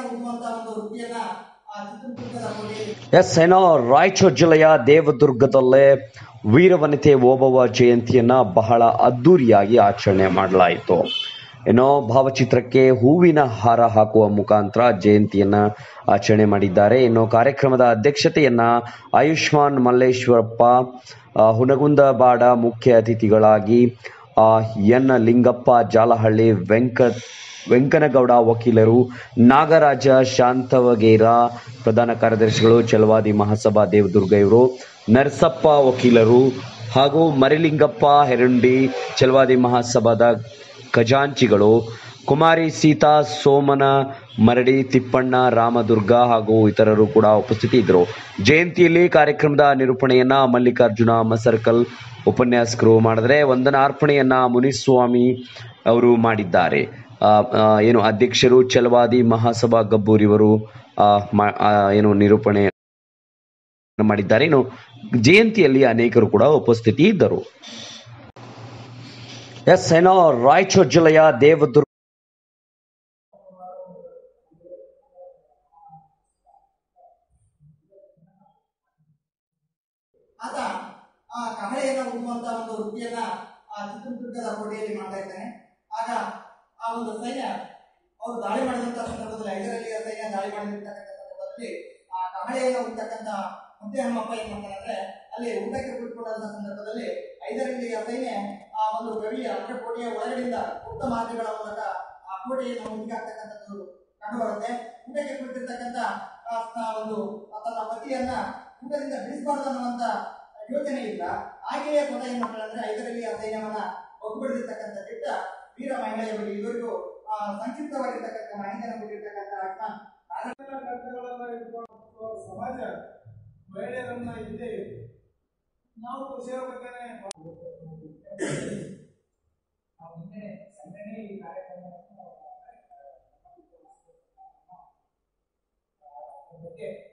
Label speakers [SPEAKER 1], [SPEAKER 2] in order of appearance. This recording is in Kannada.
[SPEAKER 1] ಉಣ್ಣುವಂತ ಒಂದು ವೃತ್ತಿಯನ್ನ ಆ ಚಿತ್ರದುರ್ಗದ ಕೋಟೆಯಲ್ಲಿ
[SPEAKER 2] ಎಸ್ ಏನೋ ರಾಯಚೂರು ಜಿಲ್ಲೆಯ ದೇವದುರ್ಗದಲ್ಲೇ ವೀರವನಿತೆ ಓಬವ್ವ ಜಯಂತಿಯನ್ನ ಬಹಳ ಅದ್ದೂರಿಯಾಗಿ ಆಚರಣೆ ಮಾಡಲಾಯಿತು ಏನೋ ಭಾವಚಿತ್ರಕ್ಕೆ ಹೂವಿನ ಹಾರ ಹಾಕುವ ಮುಖಾಂತರ ಜಯಂತಿಯನ್ನ ಆಚರಣೆ ಮಾಡಿದ್ದಾರೆ ಇನ್ನು ಕಾರ್ಯಕ್ರಮದ ಅಧ್ಯಕ್ಷತೆಯನ್ನ ಆಯುಷ್ಮಾನ್ ಮಲ್ಲೇಶ್ವರಪ್ಪ ಆ, ಹುನಗುಂದಬಾಡ ಮುಖ್ಯ ಅತಿಥಿಗಳಾಗಿ ಆ, ಎನ್ ಲಿಂಗಪ್ಪ ಜಾಲಹಳ್ಳಿ ವೆಂಕಟ್ ವೆಂಕನಗೌಡ ವಕೀಲರು ನಾಗರಾಜ ಶಾಂತವಗೇರ ಪ್ರಧಾನ ಕಾರ್ಯದರ್ಶಿಗಳು ಚಲವಾದಿ ಮಹಾಸಭಾ ದೇವದುರ್ಗ ಇವರು ನರಸಪ್ಪ ವಕೀಲರು ಹಾಗೂ ಮರಿಲಿಂಗಪ್ಪ ಹೆರಂಡಿ ಚಲವಾದಿ ಮಹಾಸಭಾದ ಖಜಾಂಚಿಗಳು ಕುಮಾರಿ ಸೀತಾ ಸೋಮನ ಮರಡಿ ತಿಪ್ಪಣ್ಣ ರಾಮದುರ್ಗ ಹಾಗೂ ಇತರರು ಕೂಡ ಉಪಸ್ಥಿತಿ ಇದ್ದರು ಜಯಂತಿಯಲ್ಲಿ ಕಾರ್ಯಕ್ರಮದ ನಿರೂಪಣೆಯನ್ನ ಮಲ್ಲಿಕಾರ್ಜುನ ಮಸರ್ಕಲ್ ಉಪನ್ಯಾಸಕರು ಮಾಡಿದ್ರೆ ವಂದನಾರ್ಪಣೆಯನ್ನ ಮುನಿಸ್ವಾಮಿ ಅವರು ಮಾಡಿದ್ದಾರೆ ಆ, ಆ, ಏನು ಅಧ್ಯಕ್ಷರು ಚಲವಾದಿ ಮಹಾಸಭಾ ಗಬ್ಬೂರಿವರು ಆ, ಮಾ- ಆ, ಏನು ನಿರೂಪಣೆ ಮಾಡಿದ್ದಾರೆ ಇನ್ನು ಜಯಂತಿಯಲ್ಲಿ ಅನೇಕರು ಕೂಡ ಉಪಸ್ಥಿತಿ ಇದ್ದರು ಎಸ್ ಏನೋ ರಾಯಚೂರು ಜಿಲ್ಲೆಯ ದೇವದುರ್ಗ
[SPEAKER 1] ಆತ ಆ ಕಹಳೆಯನ್ನ ಉಣ್ಣುವಂತ ಒಂದು ವೃತ್ತಿಯನ್ನ ಆ ಚಿತ್ರದುರ್ಗದ ಕೋಟೆಯಲ್ಲಿ ಮಾಡ್ತಾ ಇದ್ದಾನೆ ಆಗ ಆ ಒಂದು ಸೈನ್ಯ ಅವರು ದಾಳಿ ಮಾಡಿದಂತ ಸಂದರ್ಭದಲ್ಲಿ ಐದರಲ್ಲಿ ಸೈನ್ಯ ದಾಳಿ ಮಾಡಿರ್ತಕ್ಕಂಥ ಸಂದರ್ಭದಲ್ಲಿ ಆ ಕಹಳೆಯನ್ನ ಉಣ್ತಕ್ಕಂಥ ಮುದ್ದೆ ಹನುಮಪ್ಪ ಏನ್ ಮಾಡ್ತಾನೆ ಅಂದ್ರೆ ಅಲ್ಲಿ ಊಟಕ್ಕೆ ಕುಳಿತುಕೊಂಡಂತ ಸಂದರ್ಭದಲ್ಲಿ ಐದರಲ್ಲಿ ಸೈನ್ಯ ಆ ಒಂದು ಗವಿಯ ಅಂದ್ರೆ ಕೋಟೆಯ ಒಳಗಡೆಯಿಂದ ಗುಪ್ತ ಮಾರ್ಗಗಳ ಮೂಲಕ ಆ ಕೋಟೆಯನ್ನು ಹುಡುಕಾಡ್ತಕ್ಕಂಥದ್ದು ಕಂಡು ಬರುತ್ತೆ ಊಟಕ್ಕೆ ಕುಳಿತಿರ್ತಕ್ಕಂಥ ಆ ಸ- ಒಂದು ತನ್ನ ಪತಿಯನ್ನ ಊಟದಿಂದ ಬಿಡಿಸಬಾರ್ದು ಅನ್ನುವಂತ ಯೋಚನೆ ಇಲ್ಲ ಹಾಗೆಯೇ ಕೊನೆ ಏನ್ ಮಾಡ್ತಾರೆ ಅಂದ್ರೆ ಐದರಲ್ಲಿ ಆ ಸೈನ್ಯವನ್ನ ಒಗ್ಗೂಡಿರ್ತಕ್ಕಂಥ ದಿಟ್ಟ ವೀರ ಮಹಿಳೆಯ ಬಗ್ಗೆ ಇವರಿಗೂ ಆ, ಸಂಕ್ಷಿಪ್ತವಾಗಿರ್ತಕ್ಕಂಥ ಮಾಹಿತಿಯನ್ನು ಕೊಟ್ಟಿರ್ತಕ್ಕಂಥ ಅಶ್ಮಾನ್
[SPEAKER 3] ಕರ್ತವ್ಯಗಳನ್ನ ಇಟ್ಕೊಂಡು ಸಮಾಜ ಮಹಿಳೆಯರನ್ನ ಹಿಂದೆ ನಾವು ಖುಷಿಯ ಬಗ್ಗೆನೇ ನಾವು ನಿನ್ನೆ ಸಂಘಟನೆ ಈ ಕಾರ್ಯಕ್ರಮವನ್ನು ಬಗ್ಗೆ